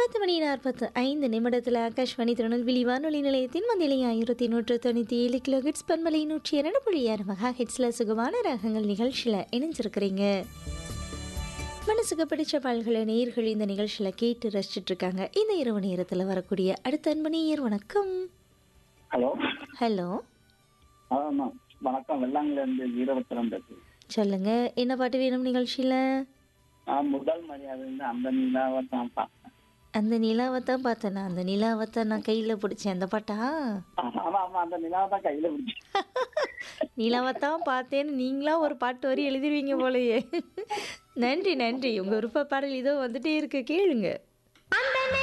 பத்து மணி நாற்பத்து ஐந்து நிமிடத்தில் ஆகாஷ்வாணி திருநெல்வேலி வானொலி நிலையத்தின் மந்திலை ஆயிரத்தி நூற்று தொண்ணூற்றி ஏழு கிலோ ஹிட்ஸ் பண்பலை நூற்றி இரண்டு புள்ளி ஆறு மகா ஹிட்ஸில் சுகமான ரகங்கள் நிகழ்ச்சியில் இணைஞ்சிருக்கிறீங்க மனசுக்கு பிடிச்ச பால்களை நேயர்கள் இந்த நிகழ்ச்சியில் கேட்டு ரசிச்சிட்டு இருக்காங்க இந்த இரவு நேரத்தில் வரக்கூடிய அடுத்த அன்பு நேயர் வணக்கம் ஹலோ ஹலோ ஆமா வணக்கம் வெள்ளாங்கில இருந்து வீரபத்திரம் பேசுறேன் சொல்லுங்க என்ன பாட்டு வேணும் நிகழ்ச்சியில் நான் முதல் மரியாதை வந்து அந்த நிலாவை தான் பார்த்தேன் அந்த நிலாவை தான் பார்த்தேன் நான் அந்த நிலாவை தான் நான் கையில் பிடிச்சேன் அந்த பாட்டா ஆமா ஆமா அந்த நிலாவை தான் கையில பிடிச்சேன் நிலாவை தான் பார்த்தேன்னு நீங்களா ஒரு பாட்டு வரி எழுதிருவீங்க போலயே நன்றி நன்றி உங்கள் விருப்ப பாடல் இதோ வந்துட்டே இருக்கு கேளுங்க